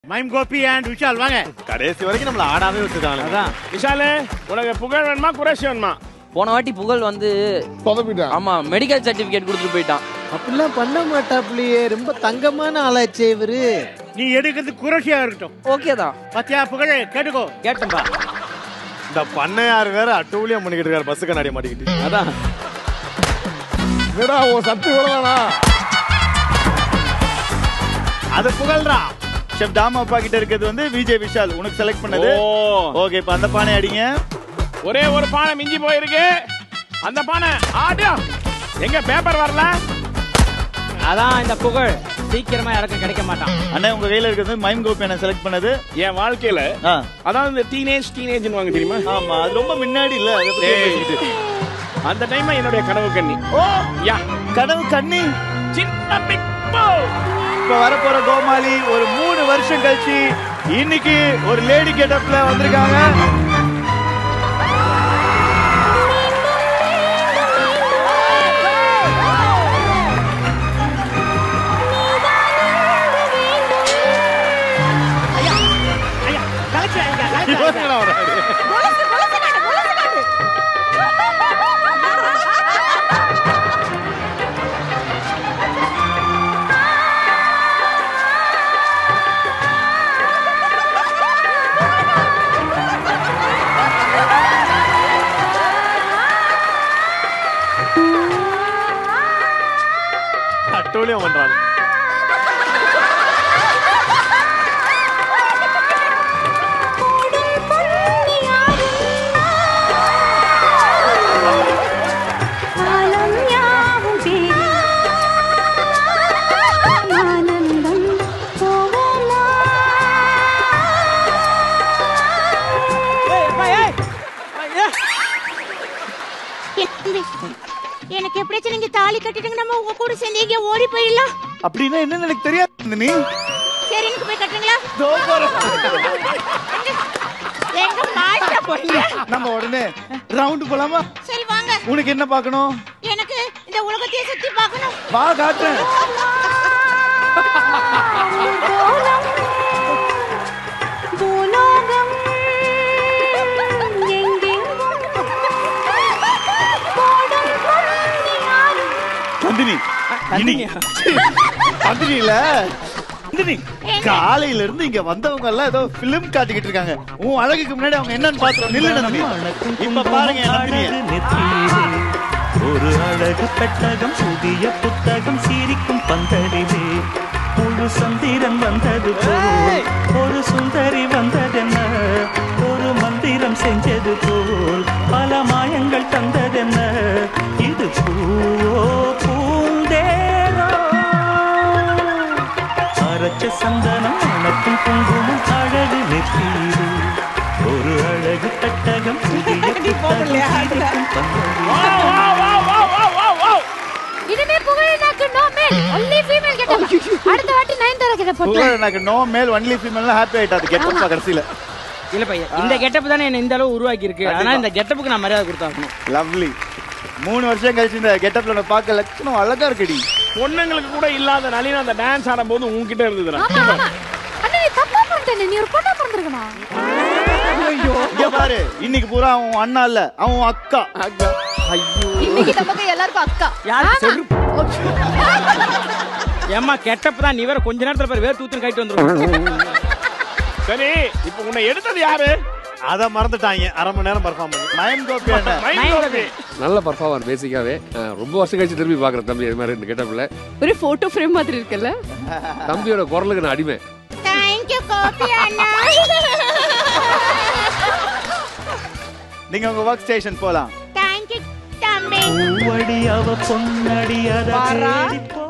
Mime Gopi and Vishal வாங்க கடைசி வரைக்கும் நம்மள ஆடாவே வச்சிருக்காங்க அதான் விஷாலு உனக்கு புகழ் வேணுமா குறைஷ் வேணுமா போன வாட்டி புகழ் வந்து சொதப்பிட்டான் ஆமா மெடிக்கல் சர்டிபிகேட் கொடுத்துட்டு போயிட்டான் அப்படிலாம் பண்ண மாட்டாப்லையே ரொம்ப தங்கமான ஆளாச்சே இவரு நீ எடுக்கிறது குரஷியா இருக்கட்டும் ஓகே தான் பத்தியா புகழே கேட்டுக்கோ கேட்டேன்பா இந்த பண்ணையார் வேற அட்டூழியம் பண்ணிக்கிட்டு இருக்காரு பஸ் கண்ணாடி மாட்டிக்கிட்டு அதான் என்னடா உன் சத்து இவ்வளவுதானா அது புகழ்றா ஷெஃப் தாமா அப்பா கிட்ட இருக்கிறது வந்து விஜய் விஷால் உனக்கு செலக்ட் பண்ணது ஓ ஓகே இப்ப அந்த பானை அடிங்க ஒரே ஒரு பானை மிஞ்சி போயிருக்கு அந்த பானை ஆடியா எங்க பேப்பர் வரல அதான் இந்த புகழ் சீக்கிரமா யாருக்கும் கிடைக்க மாட்டான் அண்ணா உங்க கையில இருக்கிறது மைம் கோபி என்ன செலக்ட் பண்ணது என் வாழ்க்கையில ஆ, அதாவது இந்த டீனேஜ் டீனேஜ் வாங்க தெரியுமா ஆமா அது ரொம்ப முன்னாடி இல்ல அதை பத்தி ஏய். பேசிக்கிட்டு. அந்த டைம் என்னுடைய கனவு கண்ணி ஓ யா கனவு கண்ணி சின்ன பிக் போ இப்ப வரப்போற கோமாளி ஒரு மூணு வருஷம் கழிச்சு இன்னைக்கு ஒரு லேடி கெட்டப்ல வந்திருக்காங்க ஐயா கலெக்ஷன் ஐயா கலெக்ஷன் இவங்களா வராரு? அட்டூழியம் பண்றாங்க காலம் யாவும் பேரி ஆனந்தம் போகலாம் எனக்கு எப்படியாச்சும் நீங்க தாலி கட்டிட்டுங்க நம்ம உங்க கூட சேர்ந்து எங்கேயோ ஓடி போயிடலாம் அப்படின்னா என்னன்னு எனக்கு தெரியாது நீ சரி எனக்கு போய் கட்டுறீங்களா தோ போறேன். எங்க மாட்ட போறீங்க நம்ம உடனே ரவுண்ட் போலாமா சரி வாங்க உனக்கு என்ன பார்க்கணும் எனக்கு இந்த உலகத்தையே சுத்தி பார்க்கணும் வா காட்டுறேன் பூலோகம் எங்கெங்கும் போடும் பொன்னியாரும் நந்தினி இன்னைக்கு நந்தினி இல்ல நந்தினி காலையில இருந்து இங்க வந்தவங்க எல்லாம் ஏதோ பிலிம் காட்டிக்கிட்டு இருக்காங்க உன் அழகுக்கு முன்னாடி அவங்க என்னன்னு பாத்துறோம் நில்லு நந்தினி இப்ப பாருங்க என் நந்தினிய நெற்றியிலே ஒரு அழகு பெட்டகம் புதிய புத்தகம் சிரிக்கும் பந்தலிலே முழு சந்திரன் வந்தது போல் ஒரு சுந்தரி வந்ததென்ன ஒரு மந்திரம் செஞ்சது போல் பல மாயங்கள் தந்ததென்ன இது பூவோ பூந்தேரோ அரைச்ச சந்தனம் மணக்கும் குங்குமம் அழகு நெற்றியிலே ஒரு அழகு பெட்டகம் புதிய புத்தகம் சிரிக்கும் பந்தலிலே வா வா வா வா வா வா வா இனிமே புகழ் எனக்கு நோ மேல் ஒன்லி ஃபீமேல் கெட்டப் அடுத்த வாட்டி நயன்தாரா கிட்ட போட்டு புகழ் எனக்கு நோ மேல் ஒன்லி ஃபீமேல் ஹாப்பி ஆயிட்டா அது கெட்டப்பா கடைசியில இல்ல பையன் இந்த கெட்டப் தானே என்ன இந்த அளவு உருவாக்கி இருக்கு அதனால இந்த கெட்டப்புக்கு நான் மரியாதை கொடுத்தாகணும் லவ்லி மூணு வருஷம் கழிச்சு இந்த கெட்டப்ல உன்னை பார்க்க லட்சணம் அழகா இருக்குடி பொண்ணுங்களுக்கு கூட இல்லாத நளின அந்த டான்ஸ் ஆடும்போது உன்கிட்ட இருந்ததுடா அண்ணா நீ தப்பா பண்ணிட்டே நீ ஒரு பொண்ணா பிறந்திருக்கணும் இங்க பாரு இன்னைக்கு பூரா அவன் அண்ணா இல்ல அவன் அக்கா இன்னைக்கு நமக்கு எல்லாருக்கும் அக்கா யாரு செருப்பு ஏம்மா கெட்டப் தான் நீ வேற கொஞ்ச நேரத்துல பாரு வேற தூத்துன்னு கைட்டு வந்துரும் சரி இப்போ உன்னை எடுத்தது யாரு அத மறந்துட்டாங்க அரை மணி நேரம் பர்ஃபார்ம் பண்ணி நயன் கோபி என்ன மைண்ட் கோபி நல்ல பர்ஃபார்மர் பேசிக்காவே அஹ், ரொம்ப வருஷம் கழிச்சு திரும்பி பாக்குறேன் தம்பி இது மாதிரி கெட்டப்ல ஒரு போட்டோ ஃப்ரேம் மாதிரி இருக்குல்ல தம்பியோட குரலுக்கு நான் அடிமை தேங்க் யூ கோபி அண்ணா நீங்க உங்க ஒர்க் ஸ்டேஷன் போலாம் தேங்க் யூ தம்பி பூவடி அவ பொன்னடி அத தேடி